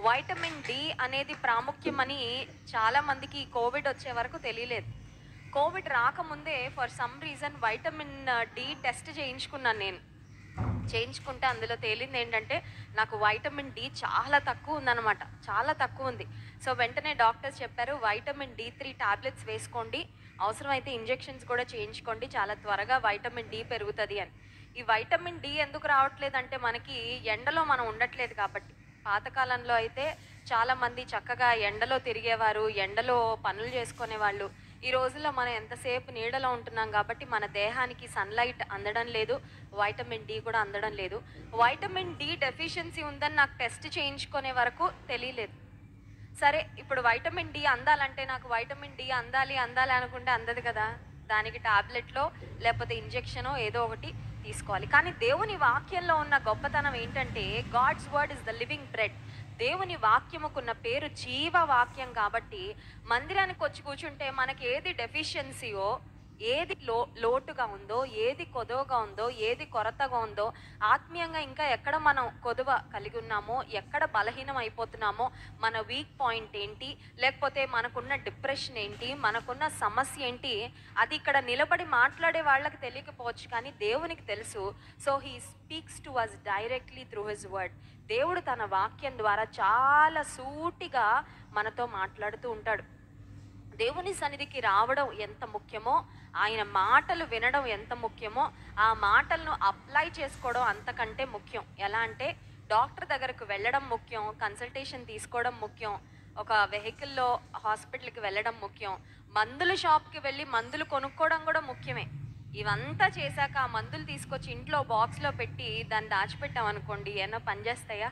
vitamin D అనేది ప్రాముఖ్యమని చాలా మందికి కోవిడ్ వచ్చే వరకు తెలియలేదు కోవిడ్ రాకముందే for some reason vitamin D test చేయించుకున్నాను నేను చేయించుకుంటే అందులో తేలింది ఏంటంటే నాకు వైటమిన్ డి చాలా తక్కువ ఉందన్నమాట చాలా తక్కువ ఉంది సో వెంటనే డాక్టర్స్ చెప్పారు వైటమిన్ డి త్రీ టాబ్లెట్స్ వేసుకోండి అవసరమైతే ఇంజెక్షన్స్ కూడా చేయించుకోండి చాలా త్వరగా వైటమిన్ డి పెరుగుతుంది అని ఈ వైటమిన్ డి ఎందుకు రావట్లేదంటే మనకి ఎండలో మనం ఉండట్లేదు కాబట్టి పాతకాలంలో అయితే చాలా మంది చక్కగా ఎండలో తిరిగేవారు ఎండలో పనులు చేసుకునేవాళ్ళు ఈ రోజుల్లో మనం ఎంతసేపు నీడలో ఉంటున్నాం కాబట్టి మన దేహానికి సన్లైట్ అందడం లేదు వైటమిన్ డి కూడా అందడం లేదు వైటమిన్ డి డెఫిషియన్సీ ఉందని నాకు టెస్ట్ చేయించుకునే వరకు తెలియలేదు సరే ఇప్పుడు వైటమిన్ డి అందాలంటే నాకు వైటమిన్ డి అందాలి అందాలి అనుకుంటే అందదు కదా దానికి టాబ్లెట్లో లేకపోతే ఇంజెక్షనో ఏదో ఒకటి తీసుకోవాలి కానీ దేవుని వాక్యంలో ఉన్న గొప్పతనం ఏంటంటే God's word is the living bread దేవుని వాక్యముకున్న పేరు జీవ వాక్యం కాబట్టి మందిరానికి వచ్చి కూర్చుంటే మనకి ఏది డెఫిషియన్సీయో ఏది లో లోటుగా ఉందో ఏది కొదవగా ఉందో ఏది కొరతగా ఉందో ఆత్మీయంగా ఇంకా ఎక్కడ మనం కొదువ కలిగి ఉన్నామో ఎక్కడ బలహీనం అయిపోతున్నామో మన వీక్ పాయింట్ ఏంటి లేకపోతే మనకున్న డిప్రెషన్ ఏంటి మనకున్న సమస్య ఏంటి అది ఇక్కడ నిలబడి మాట్లాడే వాళ్ళకి తెలియకపోవచ్చు కానీ దేవునికి తెలుసు so he speaks to us directly through his word దేవుడు తన వాక్యం ద్వారా చాలా సూటిగా మనతో మాట్లాడుతూ ఉంటాడు దేవుని సన్నిధికి రావడం ఎంత ముఖ్యమో ఆయన మాటలు వినడం ఎంత ముఖ్యమో ఆ మాటలను అప్లై చేసుకోవడం అంతకంటే ముఖ్యం ఎలా అంటే డాక్టర్ దగ్గరకు వెళ్ళడం ముఖ్యం కన్సల్టేషన్ తీసుకోవడం ముఖ్యం ఒక వెహికల్లో హాస్పిటల్కి వెళ్ళడం ముఖ్యం మందుల షాప్కి వెళ్ళి మందులు కొనుక్కోవడం కూడా ముఖ్యమే ఇవంతా చేశాక ఆ మందులు తీసుకొచ్చి ఇంట్లో బాక్స్లో పెట్టి దాన్ని దాచిపెట్టాం అనుకోండి ఏమన్నా పనిచేస్తాయా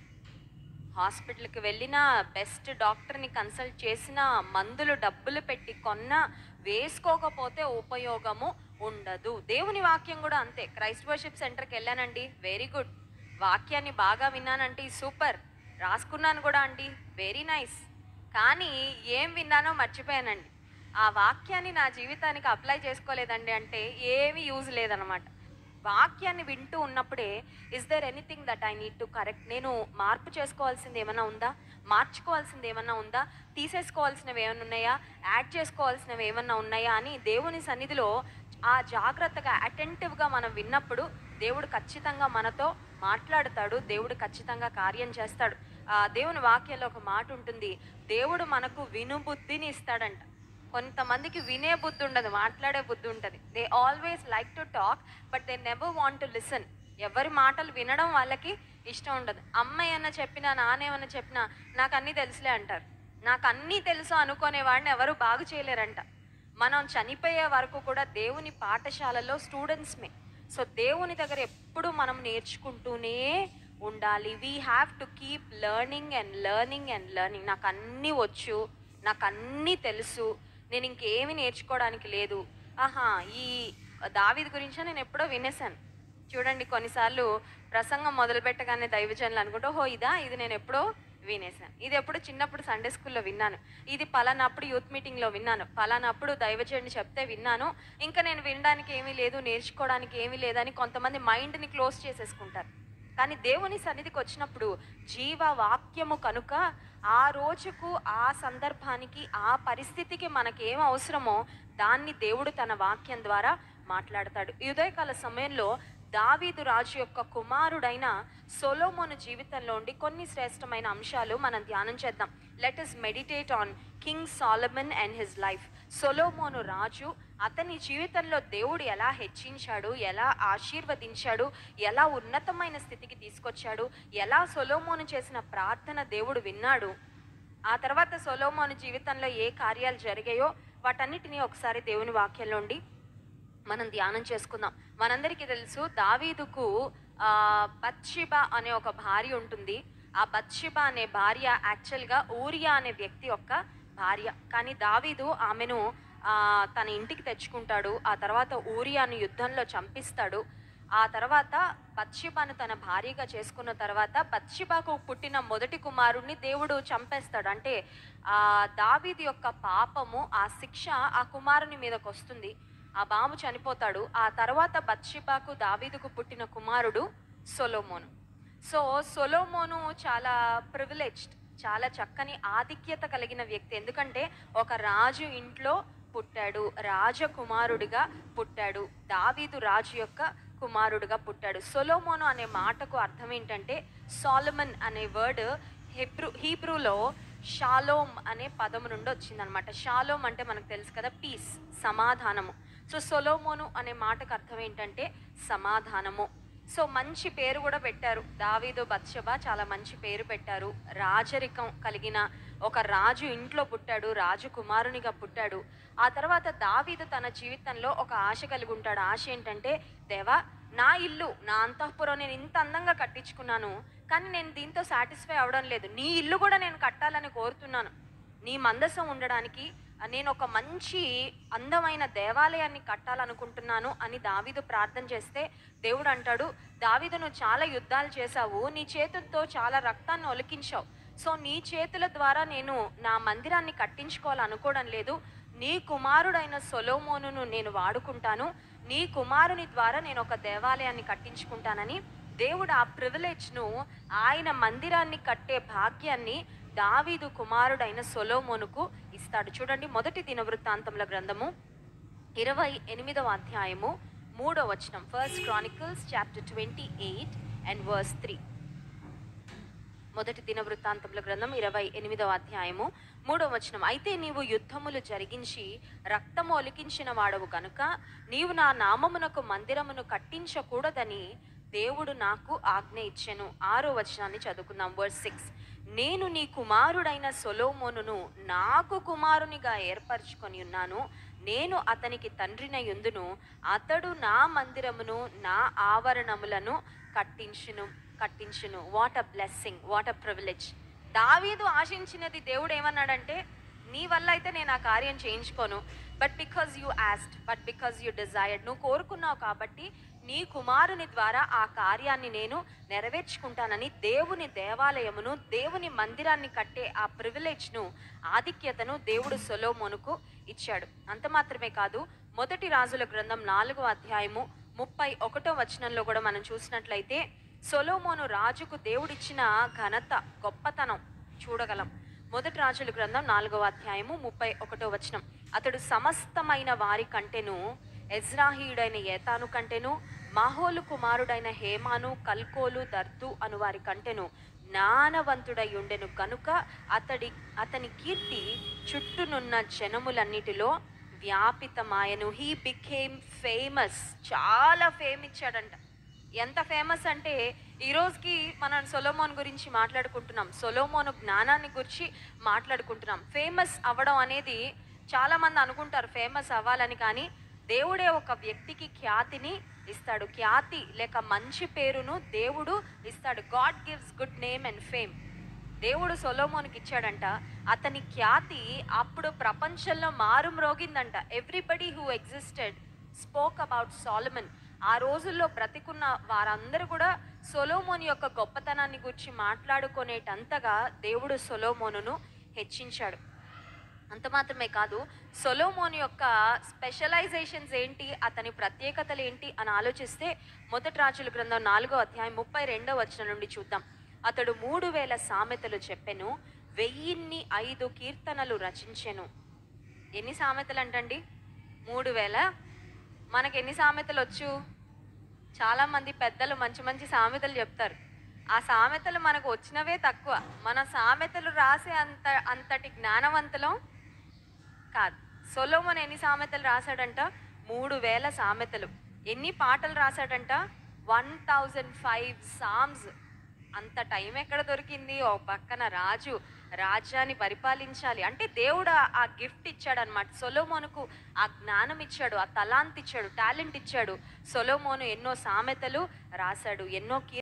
హాస్పిటల్కి వెళ్ళినా బెస్ట్ డాక్టర్ని కన్సల్ట్ చేసినా మందులు డబ్బులు పెట్టి కొన్నా వేసుకోకపోతే ఉపయోగము ఉండదు దేవుని వాక్యం కూడా అంతే క్రైస్ట్ వర్షిప్ సెంటర్కి వెళ్ళానండి వెరీ గుడ్ వాక్యాన్ని బాగా విన్నానంటే సూపర్ రాసుకున్నాను కూడా అండి వెరీ నైస్ కానీ ఏం విన్నానో మర్చిపోయానండి ఆ వాక్యాన్ని నా జీవితానికి అప్లై చేసుకోలేదండి అంటే ఏమీ యూజ్ లేదనమాట వాక్యాన్ని వింటూ ఉన్నప్పుడే is there anything that I need to correct నేను మార్పు చేసుకోవాల్సింది ఏమైనా ఉందా మార్చుకోవాల్సింది ఏమన్నా ఉందా తీసేసుకోవాల్సినవి ఏమైనా ఉన్నాయా యాడ్ చేసుకోవాల్సినవి ఏమన్నా ఉన్నాయా అని దేవుని సన్నిధిలో ఆ జాగ్రత్తగా అటెంటివ్గా మనం విన్నప్పుడు దేవుడు ఖచ్చితంగా మనతో మాట్లాడతాడు దేవుడు ఖచ్చితంగా కార్యం చేస్తాడు ఆ దేవుని వాక్యంలో ఒక మాట ఉంటుంది దేవుడు మనకు వినుబుద్ధిని ఇస్తాడంట కొంతమందికి వినే బుద్ధి ఉండదు మాట్లాడే బుద్ధి ఉంటుంది they always like to talk but they never want to listen ఎవరి మాటలు వినడం వాళ్ళకి ఇష్టం ఉండదు అమ్మ ఏమన్నా చెప్పినా నానేమన్నా చెప్పినా నాకు అన్నీ తెలుసులే అంటారు నాకు అన్నీ తెలుసు అనుకునే వాడిని ఎవరు బాగు చేయలేరంట మనం చనిపోయే వరకు కూడా దేవుని పాఠశాలలో స్టూడెంట్స్మే సో దేవుని దగ్గర ఎప్పుడు మనం నేర్చుకుంటూనే ఉండాలి we have to keep learning and learning and learning నాకు అన్నీ వచ్చు నాకు అన్నీ తెలుసు నేను ఇంకేమీ నేర్చుకోవడానికి లేదు ఆహా ఈ దావీది గురించి నేను ఎప్పుడో వినేశాను చూడండి కొన్నిసార్లు ప్రసంగం మొదలు పెట్టగానే దైవజనులు అనుకుంటూ హో ఇదా ఇది నేను ఎప్పుడో వినేశాను ఇది ఎప్పుడు చిన్నప్పుడు సండే స్కూల్లో విన్నాను ఇది పలానప్పుడు యూత్ మీటింగ్లో విన్నాను పలానప్పుడు దైవజనుడు చెప్తే విన్నాను ఇంకా నేను వినడానికి ఏమీ లేదు నేర్చుకోవడానికి ఏమీ లేదని కొంతమంది మైండ్ని క్లోజ్ చేసేసుకుంటారు కానీ దేవుని సన్నిధికి వచ్చినప్పుడు జీవ వాక్యము కనుక ఆ రోజుకు ఆ సందర్భానికి ఆ పరిస్థితికి మనకేం అవసరమో దాన్ని దేవుడు తన వాక్యం ద్వారా మాట్లాడతాడు ఈ ఉదయకాల సమయంలో దావీదు రాజు యొక్క కుమారుడైన సొలోమోను జీవితంలో ఉండి కొన్ని శ్రేష్టమైన అంశాలు మనం ధ్యానం చేద్దాం let us meditate on King Solomon and his life సొలోమోను రాజు అతని జీవితంలో దేవుడు ఎలా హెచ్చించాడు ఎలా ఆశీర్వదించాడు ఎలా ఉన్నతమైన స్థితికి తీసుకొచ్చాడు ఎలా సొలోమోను చేసిన ప్రార్థన దేవుడు విన్నాడు ఆ తర్వాత సొలోమోను జీవితంలో ఏ కార్యాలు జరిగాయో వాటన్నిటినీ ఒకసారి దేవుని వాక్యంలోండి మనం ధ్యానం చేసుకుందాం మనందరికీ తెలుసు దావీదుకు ఆ, బత్షిబ అనే ఒక భార్య ఉంటుంది ఆ బత్షిబ అనే భార్య యాక్చువల్గా ఊరియా అనే వ్యక్తి యొక్క భార్య కానీ దావీదు ఆమెను ఆ, తన ఇంటికి తెచ్చుకుంటాడు ఆ తర్వాత ఊరియాను యుద్ధంలో చంపిస్తాడు ఆ తర్వాత బత్షిబాను తన భార్యగా చేసుకున్న తర్వాత బత్షిబాకు పుట్టిన మొదటి కుమారుణ్ణి దేవుడు చంపేస్తాడు అంటే ఆ దావీది యొక్క పాపము ఆ శిక్ష ఆ కుమారుని మీదకి వస్తుంది ఆ బాబు చనిపోతాడు ఆ తర్వాత బత్షిబాకు దావీదుకు పుట్టిన కుమారుడు సొలోమోను సో సొలోమోను చాలా ప్రివిలేజ్డ్ చాలా చక్కని ఆధిక్యత కలిగిన వ్యక్తి ఎందుకంటే ఒక రాజు ఇంట్లో పుట్టాడు రాజకుమారుడిగా పుట్టాడు దావీదు రాజు యొక్క కుమారుడిగా పుట్టాడు సొలోమోను అనే మాటకు అర్థం ఏంటంటే సాలమన్ అనే వర్డ్ హెబ్రూ హీబ్రూలో షాలోమ్ అనే పదము నుండి వచ్చిందనమాట షాలోమ్ అంటే మనకు తెలుసు కదా పీస్ సమాధానము సో సొలోమోను అనే మాటకు అర్థం ఏంటంటే సమాధానము సో మంచి పేరు కూడా పెట్టారు దావీదు బత్షబ చాలా మంచి పేరు పెట్టారు రాజరికం కలిగిన ఒక రాజు ఇంట్లో పుట్టాడు రాజు కుమారునిగా పుట్టాడు ఆ తర్వాత దావీదు తన జీవితంలో ఒక ఆశ కలిగి ఉంటాడు ఆశ ఏంటంటే దేవా నా ఇల్లు నా అంతఃపురం నేను ఇంత అందంగా కట్టించుకున్నాను కానీ నేను దీంతో సాటిస్ఫై అవ్వడం లేదు నీ ఇల్లు కూడా నేను కట్టాలని కోరుతున్నాను నీ మందసం ఉండడానికి నేను ఒక మంచి అందమైన దేవాలయాన్ని కట్టాలనుకుంటున్నాను అని దావీదు ప్రార్థన చేస్తే దేవుడు అంటాడు దావీదు నువ్వు చాలా యుద్ధాలు చేశావు నీ చేతులతో చాలా రక్తాన్ని ఒలికించావు సో నీ చేతుల ద్వారా నేను నా మందిరాన్ని కట్టించుకోవాలనుకోవడం లేదు నీ కుమారుడైన సొలోమోనును నేను వాడుకుంటాను నీ కుమారుని ద్వారా నేను ఒక దేవాలయాన్ని కట్టించుకుంటానని దేవుడు ఆ ప్రివిలేజ్ను ఆయన మందిరాన్ని కట్టే భాగ్యాన్ని దావీదు కుమారుడైన సొలోమోనుకు ఇస్తాడు చూడండి మొదటి దినవృత్తాంతముల గ్రంథము ఇరవై ఎనిమిదవ అధ్యాయము మూడో వచనం first Chronicles chapter twenty eight and verse three మొదటి దినవృత్తాంతముల గ్రంథం ఇరవై ఎనిమిదవ అధ్యాయము మూడవ వచనం అయితే నీవు యుద్ధములు జరిగించి రక్తము ఒలికించిన వాడవు కనుక నీవు నా నామమునకు మందిరమును కట్టించకూడదని దేవుడు నాకు ఆజ్ఞ ఇచ్చెను ఆరో వచనాన్ని చదువుకుందాం వర్స్ సిక్స్ నేను నీ కుమారుడైన సొలోమోనును నాకు కుమారునిగా ఏర్పరచుకొని ఉన్నాను నేను అతనికి తండ్రినై యుందును అతడు నా మందిరమును నా ఆవరణములను కట్టించును కట్టించును what a blessing what a privilege దావీదు ఆశించినది దేవుడు ఏమన్నాడంటే నీ వల్ల అయితే నేను ఆ కార్యం చేయించుకోను but because you asked but because you desired నువ్వు కోరుకున్నావు కాబట్టి నీ కుమారుని ద్వారా ఆ కార్యాన్ని నేను నెరవేర్చుకుంటానని దేవుని దేవాలయమును దేవుని మందిరాన్ని కట్టే ఆ ప్రివిలేజ్ను ఆధిక్యతను దేవుడు సొలోమోనుకు ఇచ్చాడు అంత మాత్రమే కాదు మొదటి రాజుల గ్రంథం నాలుగో అధ్యాయము ముప్పై ఒకటో వచనంలో కూడా మనం చూసినట్లయితే సొలోమోను రాజుకు దేవుడిచ్చిన ఘనత గొప్పతనం చూడగలం మొదటి రాజుల గ్రంథం నాలుగవ అధ్యాయము ముప్పై ఒకటో వచనం అతడు సమస్తమైన వారి కంటెను ఎజ్రాహీయుడైన ఏతాను కంటెను మాహోలు కుమారుడైన హేమాను కల్కోలు దర్దు అను వారి కంటెను జ్ఞానవంతుడై ఉండెను కనుక అతడి అతని కీర్తి చుట్టూనున్న జనములన్నిటిలో వ్యాపితమాయను హీ బికేమ్ ఫేమస్ చాలా ఫేమ్ ఇచ్చాడంట ఎంత ఫేమస్ అంటే ఈ రోజుకి మనం సొలోమోన్ గురించి మాట్లాడుకుంటున్నాం సొలోమోను జ్ఞానాన్ని గురించి మాట్లాడుకుంటున్నాం ఫేమస్ అవ్వడం అనేది చాలా మంది అనుకుంటారు ఫేమస్ అవ్వాలని కానీ దేవుడే ఒక వ్యక్తికి ఖ్యాతిని ఇస్తాడు ఖ్యాతి లేక మంచి పేరును దేవుడు ఇస్తాడు God gives good name and fame దేవుడు సొలోమోన్కి ఇచ్చాడంట అతని ఖ్యాతి అప్పుడు ప్రపంచంలో మారుమ్రోగిందంట everybody who existed spoke about Solomon ఆ రోజుల్లో బ్రతికున్న వారందరూ కూడా సొలోమోన్ యొక్క గొప్పతనాన్ని గురించి మాట్లాడుకునేటంతగా దేవుడు సొలోమోనును హెచ్చించాడు అంత మాత్రమే కాదు సొలోమోన్ యొక్క స్పెషలైజేషన్స్ ఏంటి అతని ప్రత్యేకతలు ఏంటి అని ఆలోచిస్తే మొదటి రాజుల గ్రంథం నాలుగో అధ్యాయం ముప్పై రెండో వచనం నుండి చూద్దాం అతడు మూడు వేల సామెతలు చెప్పెను వెయ్యిన్ని ఐదు కీర్తనలు రచించెను ఎన్ని సామెతలు అంటండి మూడు వేల మనకి ఎన్ని సామెతలు వచ్చు చాలా మంది పెద్దలు మంచి మంచి సామెతలు చెప్తారు ఆ సామెతలు మనకు వచ్చినవే తక్కువ మన సామెతలు రాసే అంత అంతటి జ్ఞానవంతులం కాదు సొలోమన్ ఎన్ని సామెతలు రాశాడంట మూడు వేల సామెతలు ఎన్ని పాటలు రాశాడంట వన్ థౌజండ్ ఫైవ్ సామ్స్ అంత టైం ఎక్కడ దొరికింది ఓ పక్కన రాజు రాజ్యాన్ని పరిపాలించాలి అంటే దేవుడు ఆ- ఆ గిఫ్ట్ ఇచ్చాడు అనమాట సొలోమోనుకు ఆ జ్ఞానం ఇచ్చాడు ఆ తలాంత్ ఇచ్చాడు టాలెంట్ ఇచ్చాడు సొలోమోను ఎన్నో సామెతలు రాశాడు ఎన్నో కీ